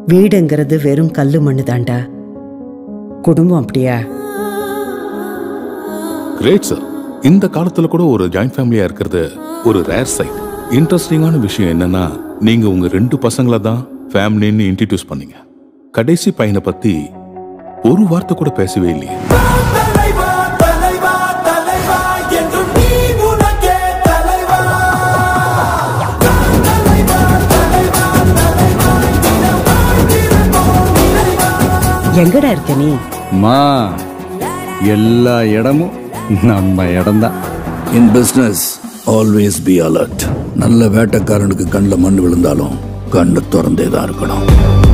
வீடுங்கிறது வெறும் கல்லு மண்ணு தாண்டா குடும்பம் அப்படியா கிரேட் சார் இந்த காலத்துல கூட ஒரு ஜாயிண்ட் ஃபேமிலியா இருக்கிறது ஒரு ரேர் சைட் இன்ட்ரெஸ்டிங்கான விஷயம் என்னன்னா நீங்க உங்க ரெண்டு பசங்களை தான் ஃபேமிலின்னு இன்ட்ரடியூஸ் பண்ணீங்க கடைசி பையனை பத்தி ஒரு வார்த்தை கூட பேசவே இல்லையே தலைவா தலைவா தலைவா என்றும் நீ உனக்கே தலைவா எங்கடா இருக்க நீ மா எல்லா இடமும் நம்ம இடம்தான் in business always be alert நல்ல வேட்டைக்காரனுக்கு கண்ணில் மண் விழுந்தாலும் கண்ணு திறந்தே தான் இருக்கணும்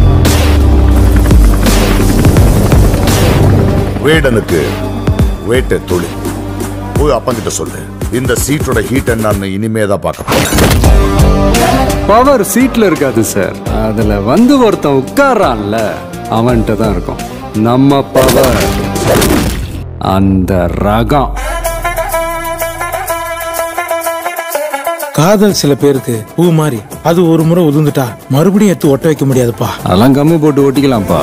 வேடனுக்கு வேட்டை தொழில் போய் அப்பங்கிட்ட சொல்லு இந்த சீட்டோட ஹீட் என்னன்னு இனிமே தான் பார்க்க போறேன் பவர் சீட்ல இருக்காது சார் அதுல வந்து ஒருத்தன் உட்கார்றான்ல அவன்கிட்ட தான் இருக்கும் நம்ம பவர் அந்த ரகம் காதல் சில பேருக்கு பூ மாதிரி அது ஒரு முறை உதிர்ந்துட்டா மறுபடியும் எடுத்து ஒட்ட வைக்க முடியாதுப்பா அதெல்லாம் கம்மி போட்டு ஓட்டிக்கலாம்ப்பா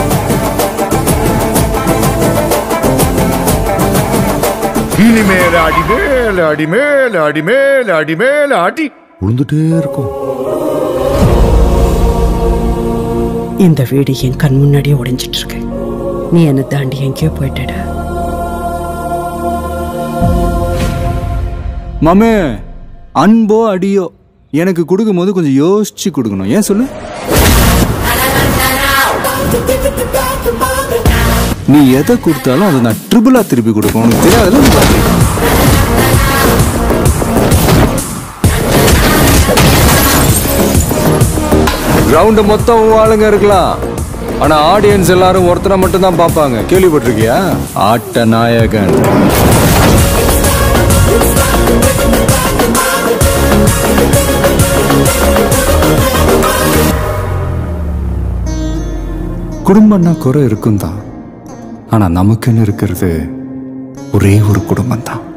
இனிமேல அடி மேல அடி மேல அடி மேல அடி மேல அடி விழுந்துட்டே இருக்கும் இந்த வீடு என் கண் முன்னாடியே உடைஞ்சிட்டு இருக்கு நீ என்னை தாண்டி எங்கேயோ போயிட்டடா மாமே அன்போ அடியோ எனக்கு கொடுக்கும் போது கொஞ்சம் யோசிச்சு கொடுக்கணும் ஏன் சொல்லு நீ எதை கொடுத்தாலும் அதை நான் ட்ரிபிளா திருப்பி கொடுக்கணும் உனக்கு தெரியாதுல்ல கிரவுண்ட் மொத்தம் உன் ஆளுங்க இருக்கலாம் ஆனா ஆடியன்ஸ் எல்லாரும் ஒருத்தரை மட்டும் தான் பார்ப்பாங்க கேள்விப்பட்டிருக்கியா ஆட்ட நாயகன் குடும்பம்னா குறை இருக்கும் தான் ஆனா நமக்குன்னு இருக்கிறது ஒரே ஒரு குடும்பம் தான்